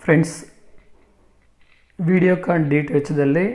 friends Videocon D T ಎಚ್ದಲ್ಲಿ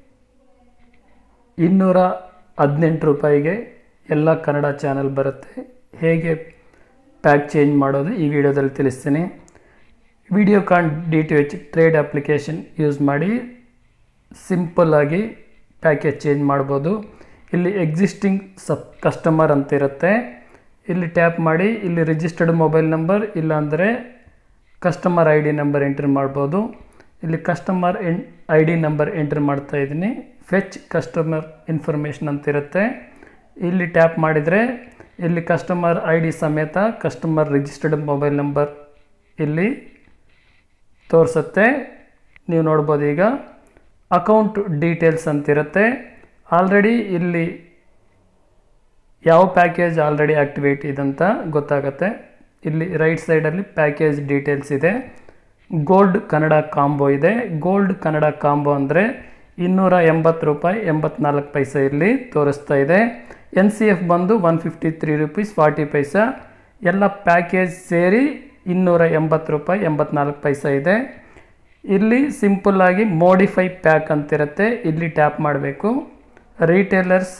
ಇನ್ನೂರ ಹದಿನೆಂಟು ರೂಪಾಯಿಗೆ ಎಲ್ಲ ಕನ್ನಡ ಚಾನಲ್ ಬರುತ್ತೆ ಹೇಗೆ ಪ್ಯಾಕ್ ಚೇಂಜ್ ಮಾಡೋದು ಈ ವಿಡಿಯೋದಲ್ಲಿ ತಿಳಿಸ್ತೀನಿ Videocon D T H trade application use ಮಾಡಿ ಸಿಂಪಲ್ಲಾಗಿ ಪ್ಯಾಕೇಜ್ ಚೇಂಜ್ ಮಾಡ್ಬೋದು ಇಲ್ಲಿ ಎಕ್ಸಿಸ್ಟಿಂಗ್ ಸಬ್ ಕಸ್ಟಮರ್ ಅಂತ ಇರುತ್ತೆ ಇಲ್ಲಿ ಟ್ಯಾಪ್ ಮಾಡಿ ಇಲ್ಲಿ ರಿಜಿಸ್ಟರ್ಡ್ ಮೊಬೈಲ್ ನಂಬರ್ ಇಲ್ಲಾಂದರೆ customer I D number enter ಮಾಡ್ಬೋದು ಇಲ್ಲಿ customer N I D number enter ಮಾಡ್ತಾ ಇದ್ದೀನಿ ಫೆಚ್ ಕಸ್ಟಮರ್ ಇನ್ಫಾರ್ಮೇಷನ್ ಅಂತ ಇರುತ್ತೆ ಇಲ್ಲಿ ಟ್ಯಾಪ್ ಮಾಡಿದರೆ ಇಲ್ಲಿ ಕಸ್ಟಮರ್ ಐ ಡಿ ಸಮೇತ ಕಸ್ಟಮರ್ ರಿಜಿಸ್ಟರ್ಡ್ ಮೊಬೈಲ್ ನಂಬರ್ ಇಲ್ಲಿ ತೋರಿಸುತ್ತೆ ನೀವು ನೋಡ್ಬೋದು ಈಗ ಅಕೌಂಟ್ ಡೀಟೇಲ್ಸ್ ಅಂತಿರುತ್ತೆ ಆಲ್ರೆಡಿ ಇಲ್ಲಿ ಯಾವ ಪ್ಯಾಕೇಜ್ ಆಲ್ರೆಡಿ ಆ್ಯಕ್ಟಿವೇಟ್ ಇದಂತ ಗೊತ್ತಾಗುತ್ತೆ ಇಲ್ಲಿ ರೈಟ್ ಸೈಡಲ್ಲಿ ಪ್ಯಾಕೇಜ್ ಡೀಟೇಲ್ಸ್ ಇದೆ ಗೋಲ್ಡ್ ಕನ್ನಡ ಕಾಂಬೋ ಇದೆ ಗೋಲ್ಡ್ ಕನ್ನಡ ಕಾಂಬೋ ಅಂದರೆ ಇನ್ನೂರ ಎಂಬತ್ತು ರೂಪಾಯಿ ಎಂಬತ್ನಾಲ್ಕು ಪೈಸೆ ಇಲ್ಲಿ ತೋರಿಸ್ತಾ ಇದೆ ಎನ್ ಸಿ ಎಫ್ ಬಂದು one fifty three rupees forty paisa ಎಲ್ಲ ಪ್ಯಾಕೇಜ್ ಸೇರಿ ಇನ್ನೂರ ಎಂಬತ್ತು ರೂಪಾಯಿ ಎಂಬತ್ನಾಲ್ಕು ಪೈಸೆ ಇದೆ ಇಲ್ಲಿ ಸಿಂಪಲ್ಲಾಗಿ ಮೋಡಿಫೈ ಪ್ಯಾಕ್ ಅಂತಿರುತ್ತೆ ಇಲ್ಲಿ ಟ್ಯಾಪ್ ಮಾಡಬೇಕು ರೀಟೇಲರ್ಸ್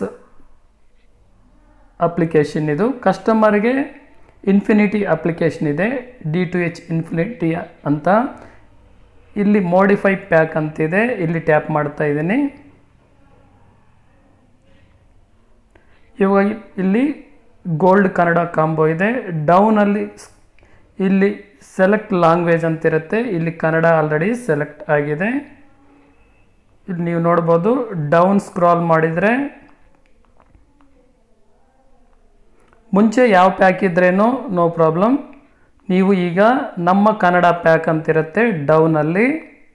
ಅಪ್ಲಿಕೇಶನ್ ಇದು ಕಸ್ಟಮರ್ಗೆ ಇನ್ಫಿನಿಟಿ ಅಪ್ಲಿಕೇಶನ್ ಇದೆ ಡಿ ಟು ಎಚ್ ಇನ್ಫಿನಿಟಿ ಅಂತ ಇಲ್ಲಿ ಮೋಡಿಫೈ ಪ್ಯಾಕ್ ಅಂತಿದೆ ಇಲ್ಲಿ ಟ್ಯಾಪ್ ಮಾಡ್ತಾ ಇದ್ದೀನಿ ಇವಾಗ ಇಲ್ಲಿ ಗೋಲ್ಡ್ ಕನ್ನಡ ಕಾಂಬೋ ಇದೆ ಡೌನಲ್ಲಿ ಇಲ್ಲಿ ಸೆಲೆಕ್ಟ್ ಲ್ಯಾಂಗ್ವೇಜ್ ಅಂತಿರುತ್ತೆ ಇಲ್ಲಿ ಕನ್ನಡ ಆಲ್ರೆಡಿ ಸೆಲೆಕ್ಟ್ ಆಗಿದೆ ಇಲ್ಲಿ ನೀವು ನೋಡ್ಬೋದು ಡೌನ್ ಸ್ಕ್ರಾಲ್ ಮಾಡಿದರೆ ಮುಂಚೆ ಯಾವ ಪ್ಯಾಕ್ ಇದ್ರೇನೋ ನೋ ಪ್ರಾಬ್ಲಮ್ ನೀವು ಈಗ ನಮ್ಮ ಕನ್ನಡ ಪ್ಯಾಕ್ ಅಂತಿರುತ್ತೆ ಡೌನಲ್ಲಿ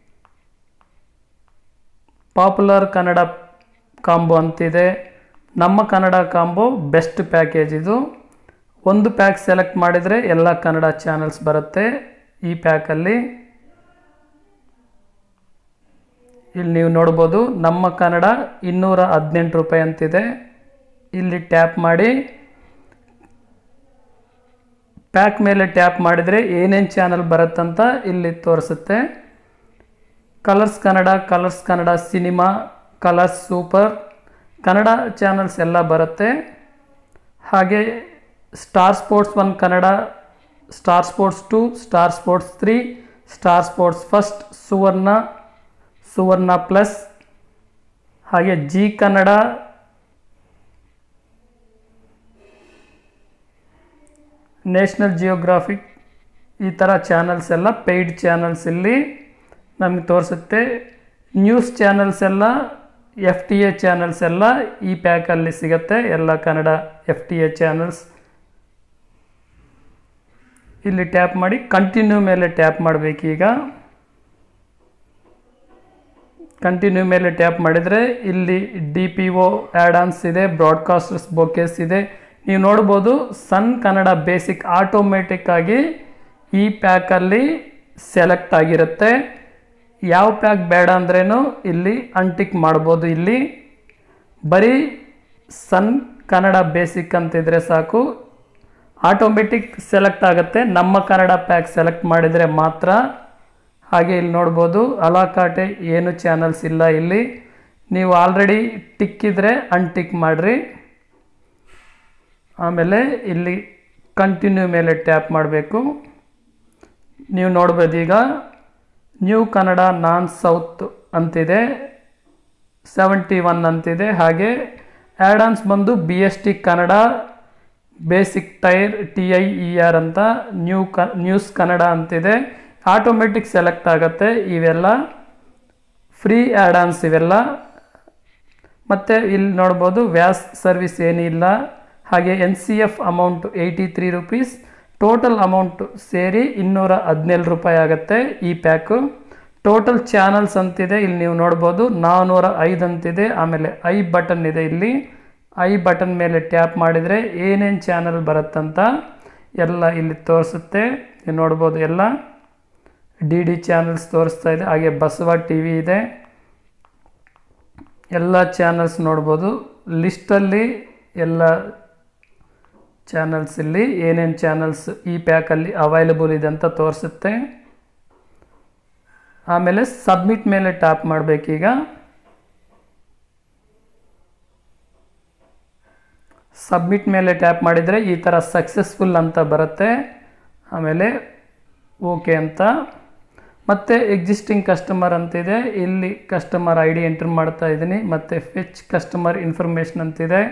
ಪಾಪ್ಯುಲರ್ ಕನ್ನಡ ಕಾಂಬೋ ಅಂತಿದೆ ನಮ್ಮ ಕನ್ನಡ ಕಾಂಬೋ ಬೆಸ್ಟ್ ಪ್ಯಾಕೇಜ್ ಇದು ಒಂದು ಪ್ಯಾಕ್ ಸೆಲೆಕ್ಟ್ ಮಾಡಿದರೆ ಎಲ್ಲ ಕನ್ನಡ ಚಾನಲ್ಸ್ ಬರುತ್ತೆ ಈ ಪ್ಯಾಕಲ್ಲಿ ಇಲ್ಲಿ ನೀವು ನೋಡ್ಬೋದು ನಮ್ಮ ಕನ್ನಡ ಇನ್ನೂರ ಹದಿನೆಂಟು ರೂಪಾಯಿ ಅಂತಿದೆ ಇಲ್ಲಿ ಟ್ಯಾಪ್ ಮಾಡಿ ಪ್ಯಾಕ್ ಮೇಲೆ ಟ್ಯಾಪ್ ಮಾಡಿದರೆ ಏನೇನು ಚಾನಲ್ ಬರುತ್ತಂತ ಇಲ್ಲಿ ತೋರಿಸುತ್ತೆ Colors Kannada Colors Kannada Cinema Colors Super Kannada channels ಎಲ್ಲ ಬರುತ್ತೆ ಹಾಗೆ Star Sports one Kannada Star Sports two Star Sports three Star Sports first Suvarna Suvarna Plus ಹಾಗೆ ಜಿ ಕನ್ನಡ ನ್ಯಾಷನಲ್ ಜಿಯೋಗ್ರಾಫಿಕ್ ಈ ಥರ ಚಾನಲ್ಸ್ ಎಲ್ಲ ಪೇಯ್ಡ್ ಚಾನಲ್ಸ್ ಇಲ್ಲಿ ನಮಗೆ ತೋರಿಸುತ್ತೆ ನ್ಯೂಸ್ ಚಾನಲ್ಸ್ ಎಲ್ಲ ಎಫ್ ಟಿ ಎ ಚಾನಲ್ಸ್ ಎಲ್ಲ ಈ ಪ್ಯಾಕಲ್ಲಿ ಸಿಗುತ್ತೆ ಎಲ್ಲ Kannada F T A channels ಇಲ್ಲಿ ಟ್ಯಾಪ್ ಮಾಡಿ ಕಂಟಿನ್ಯೂ ಮೇಲೆ ಟ್ಯಾಪ್ ಮಾಡಬೇಕೀಗ ಕಂಟಿನ್ಯೂ ಮೇಲೆ ಟ್ಯಾಪ್ ಮಾಡಿದರೆ ಇಲ್ಲಿ D P O add ons ಇದೆ ಬ್ರಾಡ್ಕಾಸ್ಟರ್ಸ್ ಬೋಕೇಸ್ ಇದೆ ನೀವು ನೋಡ್ಬೋದು ಸನ್ ಕನ್ನಡ ಬೇಸಿಕ್ ಆಟೋಮೆಟಿಕ್ ಆಗಿ ಈ ಪ್ಯಾಕಲ್ಲಿ ಸೆಲೆಕ್ಟ್ ಆಗಿರುತ್ತೆ ಯಾವ ಪ್ಯಾಕ್ ಬೇಡ ಅಂದ್ರೇನು ಇಲ್ಲಿ ಅನ್ಟಿಕ್ ಮಾಡ್ಬೋದು ಇಲ್ಲಿ ಬರೀ ಸನ್ ಕನ್ನಡ ಬೇಸಿಕ್ ಅಂತಿದ್ರೆ ಸಾಕು ಆಟೋಮೆಟಿಕ್ ಸೆಲೆಕ್ಟ್ ಆಗುತ್ತೆ ನಮ್ಮ ಕನ್ನಡ ಪ್ಯಾಕ್ ಸೆಲೆಕ್ಟ್ ಮಾಡಿದರೆ ಮಾತ್ರ ಹಾಗೆ ಇಲ್ಲಿ ನೋಡ್ಬೋದು ಅಲಾಕಾಟೆ ಏನು ಚಾನಲ್ಸ್ ಇಲ್ಲ ಇಲ್ಲಿ ನೀವು ಆಲ್ರೆಡಿ ಟಿಕ್ಕಿದ್ರೆ ಅನ್ಟಿಕ್ ಮಾಡಿರಿ ಆಮೇಲೆ ಇಲ್ಲಿ ಕಂಟಿನ್ಯೂ ಮೇಲೆ ಟ್ಯಾಪ್ ಮಾಡಬೇಕು ನೀವು ನೋಡ್ಬೋದು ಈಗ ನ್ಯೂ ಕನ್ನಡ ನಾನ್ ಸೌತ್ ಅಂತಿದೆ ಸೆವೆಂಟಿ ಒನ್ ಅಂತಿದೆ ಹಾಗೆ ಆ್ಯಡಾನ್ಸ್ ಬಂದು B S T Kannada basic tier T I E R ಅಂತ ನ್ಯೂ ಕ ನ್ಯೂಸ್ ಕನ್ನಡ ಅಂತಿದೆ ಆಟೋಮೆಟಿಕ್ ಸೆಲೆಕ್ಟ್ ಆಗುತ್ತೆ ಇವೆಲ್ಲ ಫ್ರೀ ಆ್ಯಡಾನ್ಸ್ ಇವೆಲ್ಲ ಮತ್ತು ಇಲ್ಲಿ ನೋಡ್ಬೋದು ವ್ಯಾಸ್ ಸರ್ವಿಸ್ ಏನಿಲ್ಲ ಹಾಗೆ N C F amount eighty three rupees total amount ಸೇರಿ ಇನ್ನೂರ ಹದಿನೇಳು ರೂಪಾಯಿ ಆಗುತ್ತೆ ಈ ಪ್ಯಾಕು ಟೋಟಲ್ ಚಾನಲ್ಸ್ ಅಂತಿದೆ ಇಲ್ಲಿ ನೀವು ನೋಡ್ಬೋದು ನಾನ್ನೂರ ಐದು ಅಂತಿದೆ ಆಮೇಲೆ ಐ ಬಟನ್ ಇದೆ ಇಲ್ಲಿ ಐ ಬಟನ್ ಮೇಲೆ ಟ್ಯಾಪ್ ಮಾಡಿದರೆ ಏನೇನು ಚಾನಲ್ ಬರುತ್ತಂತ ಎಲ್ಲ ಇಲ್ಲಿ ತೋರಿಸುತ್ತೆ ನೀವು ನೋಡ್ಬೋದು ಎಲ್ಲ ಡಿ ಡಿ ಚಾನಲ್ಸ್ ತೋರಿಸ್ತಾ ಇದೆ ಹಾಗೆ ಬಸವ ಟಿ ವಿ ಇದೆ ಎಲ್ಲ ಚಾನಲ್ಸ್ ನೋಡ್ಬೋದು ಲಿಸ್ಟಲ್ಲಿ ಎಲ್ಲ ಚಾನಲ್ಸ್ ಇಲ್ಲಿ ಏನೇನು ಚಾನಲ್ಸ್ ಈ ಪ್ಯಾಕಲ್ಲಿ ಅವೈಲಬಲ್ ಇದೆ ಅಂತ ತೋರಿಸುತ್ತೆ ಆಮೇಲೆ ಸಬ್ಮಿಟ್ ಮೇಲೆ ಟ್ಯಾಪ್ ಮಾಡಬೇಕೀಗ ಸಬ್ಮಿಟ್ ಮೇಲೆ ಟ್ಯಾಪ್ ಮಾಡಿದರೆ ಈ ಥರ ಸಕ್ಸಸ್ಫುಲ್ ಅಂತ ಬರುತ್ತೆ ಆಮೇಲೆ ಓಕೆ ಅಂತ ಮತ್ತು ಎಕ್ಸಿಸ್ಟಿಂಗ್ ಕಸ್ಟಮರ್ ಅಂತಿದೆ ಇಲ್ಲಿ ಕಸ್ಟಮರ್ ಐ ಡಿ ಎಂಟರ್ ಮಾಡ್ತಾ ಇದ್ದೀನಿ ಮತ್ತು ಫೆಚ್ ಕಸ್ಟಮರ್ ಇನ್ಫಾರ್ಮೇಷನ್ ಅಂತಿದೆ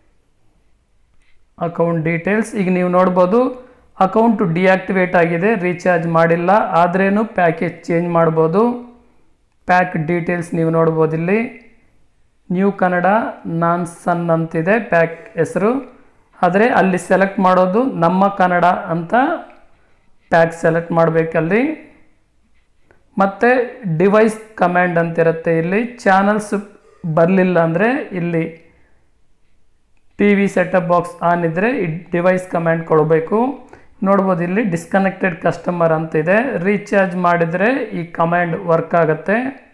ಅಕೌಂಟ್ ಡೀಟೇಲ್ಸ್ ಈಗ ನೀವು ನೋಡ್ಬೋದು ಅಕೌಂಟು ಡಿಆಕ್ಟಿವೇಟ್ ಆಗಿದೆ ರೀಚಾರ್ಜ್ ಮಾಡಿಲ್ಲ ಆದ್ರೇನು ಪ್ಯಾಕೇಜ್ ಚೇಂಜ್ ಮಾಡ್ಬೋದು ಪ್ಯಾಕ್ ಡೀಟೇಲ್ಸ್ ನೀವು ನೋಡ್ಬೋದು ಇಲ್ಲಿ ನ್ಯೂ ಕನ್ನಡ ನಾನ್ ಸನ್ ಅಂತಿದೆ ಪ್ಯಾಕ್ ಹೆಸರು ಆದರೆ ಅಲ್ಲಿ ಸೆಲೆಕ್ಟ್ ಮಾಡೋದು ನಮ್ಮ ಕನ್ನಡ ಅಂತ ಪ್ಯಾಕ್ ಸೆಲೆಕ್ಟ್ ಮಾಡಬೇಕಲ್ಲಿ ಮತ್ತು ಡಿವೈಸ್ ಕಮ್ಯಾಂಡ್ ಅಂತಿರುತ್ತೆ ಇಲ್ಲಿ ಚಾನಲ್ಸ್ ಬರಲಿಲ್ಲ ಅಂದರೆ ಇಲ್ಲಿ T V setup box on ಇದ್ದರೆ ಈ ಡಿವೈಸ್ ಕಮ್ಯಾಂಡ್ ಕೊಡಬೇಕು ನೋಡ್ಬೋದು ಇಲ್ಲಿ ಡಿಸ್ಕನೆಕ್ಟೆಡ್ ಕಸ್ಟಮರ್ ಅಂತಿದೆ ರೀಚಾರ್ಜ್ ಮಾಡಿದರೆ ಈ ಕಮ್ಯಾಂಡ್ ವರ್ಕ್ ಆಗುತ್ತೆ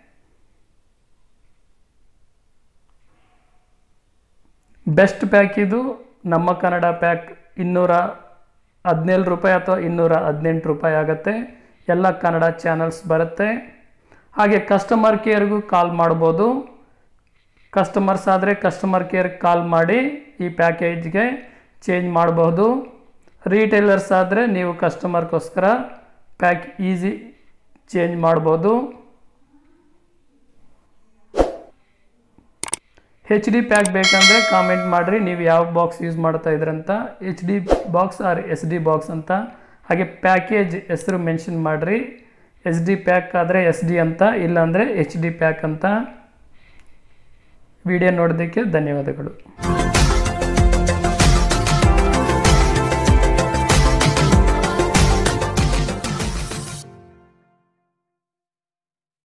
ಬೆಸ್ಟ್ ಪ್ಯಾಕ್ ಇದು ನಮ್ಮ ಕನ್ನಡ ಪ್ಯಾಕ್ ಇನ್ನೂರ ಹದಿನೇಳು ರೂಪಾಯಿ ಅಥವಾ ಇನ್ನೂರ ಹದಿನೆಂಟು ರೂಪಾಯಿ ಆಗುತ್ತೆ ಎಲ್ಲ ಕನ್ನಡ ಚಾನಲ್ಸ್ ಬರುತ್ತೆ ಹಾಗೆ ಕಸ್ಟಮರ್ ಕೇರ್ಗೂ ಕಾಲ್ ಮಾಡ್ಬೋದು ಕಸ್ಟಮರ್ಸ್ ಆದರೆ ಕಸ್ಟಮರ್ ಕೇರ್ ಕಾಲ್ ಮಾಡಿ ಈ ಪ್ಯಾಕೇಜ್ಗೆ ಚೇಂಜ್ ಮಾಡಬಹುದು ರೀಟೇಲರ್ಸ್ ಆದರೆ ನೀವು ಕಸ್ಟಮರ್ಗೋಸ್ಕರ ಪ್ಯಾಕ್ ಈಸಿ ಚೇಂಜ್ ಮಾಡ್ಬೋದು ಹೆಚ್ ಡಿ ಪ್ಯಾಕ್ ಬೇಕಂದರೆ ಕಾಮೆಂಟ್ ಮಾಡಿರಿ ನೀವು ಯಾವ ಬಾಕ್ಸ್ ಯೂಸ್ ಮಾಡ್ತಾ ಇದ್ರಂತ H D box or S D box ಅಂತ ಹಾಗೆ ಪ್ಯಾಕೇಜ್ ಹೆಸರು ಮೆನ್ಷನ್ ಮಾಡಿರಿ ಎಸ್ ಡಿ ಪ್ಯಾಕ್ ಆದರೆ ಎಸ್ ಡಿ ಅಂತ ಇಲ್ಲಾಂದರೆ ಎಚ್ ಡಿ ಪ್ಯಾಕ್ ಅಂತ ವಿಡಿಯೋ ನೋಡೋದಕ್ಕೆ ಧನ್ಯವಾದಗಳು